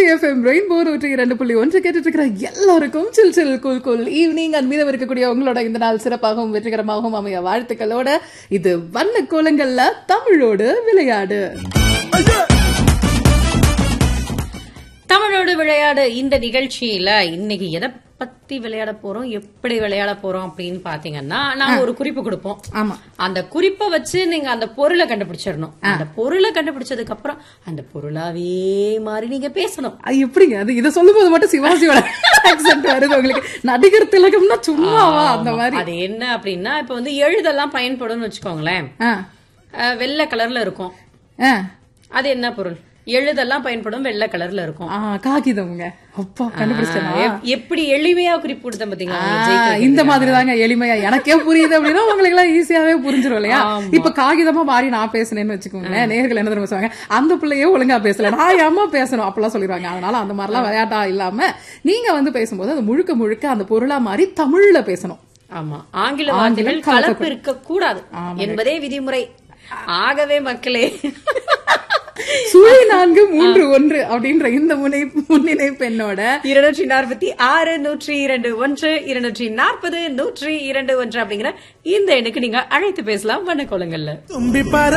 FM rainbow நூற்றி இரண்டு புள்ளி ஒன்று கேட்டுட்டு இருக்கிற எல்லாருக்கும் chill chill cool cool evening and மீதம் இருக்கக்கூடிய உங்களோட இந்த நாள் சிறப்பாகவும் வெற்றிகரமாகவும் அமைய வாழ்த்துக்களோட இது வண்ண கோலங்கள்ல தமிழோடு விளையாடு தமிழோடு விளையாடு இந்த நிகழ்ச்சியில இன்னைக்கு எதை பத்தி விளையாட போறோம் எப்படி விளையாட போறோம் அப்படின்னு பாத்தீங்கன்னா நாங்க ஒரு குறிப்பு கொடுப்போம் ஆமா அந்த குறிப்பை வச்சு நீங்க அந்த பொருளை கண்டுபிடிச்சிடணும் அந்த பொருளை கண்டுபிடிச்சதுக்கு அப்புறம் அந்த பொருளாவே மாறி நீங்க பேசணும் அது எப்படிங்க அது இதை சொல்லும் போது மட்டும் சிவாஜியோட ஆக்சென்ட் வருது உங்களுக்கு நடிகர் திலகம்னா சும்மாவா அந்த மாதிரி அது என்ன அப்படின்னா இப்ப வந்து எழுதெல்லாம் பயன்படும்னு வச்சுக்கோங்களேன் ஆ, அஹ், வெள்ளை கலர்ல இருக்கும் ஆ, அது என்ன பொருள் எழுதெல்லாம் பயன்படும் வெள்ளை கலர்ல இருக்கும் ஆ, காகிதம்ங்க அப்பா கண்டுபிடிச்சேனா எப்- எப்படி எளிமையா குறிப்பு கொடுத்தேன் பாத்தீங்களா ஆ, உங்களுக்கு ஜெயிக்கிறதுக்கு? இந்த மாதிரி தாங்க எளிமையா எனக்கே புரியுது அப்படின்னா உங்களுக்கு எல்லாம் ஈஸியாவே புரிஞ்சிடும் இல்லையா இப்ப காகிதமா மாறி நான் பேசுனேன்னு வச்சுக்கோங்களேன் நேர்கள் என்ன தெரியுமா சொல்லுவாங்க அந்த பிள்ளையே ஒழுங்கா பேசல நான் ஏமா பேசணும் அப்பெல்லாம் சொல்லிடுவாங்க அதனால அந்த மாதிரிலாம் விளையாட்டா இல்லாம நீங்க வந்து பேசும்போது அது முழுக்க முழுக்க அந்த பொருளா மாறி தமிழ்ல பேசணும் ஆமா ஆங்கில வார்த்தைகள் கலப்பு இருக்க கூடாது என்பதே விதிமுறை ஆகவே மக்களே சுழி நான்கு மூன்று ஒன்று அப்படின்ற இந்த முனை முன்னிணைப்பு என்னோட இருநூற்றி நாற்பத்தி ஆறு நூற்றி இரண்டு ஒன்று இருநூற்றி நாற்பது நூற்றி இரண்டு ஒன்று அப்படிங்கிற இந்த எண்ணுக்கு நீங்க அழைத்து பேசலாம் வண்ணக்கோலங்கள்ல தும்பி பாரு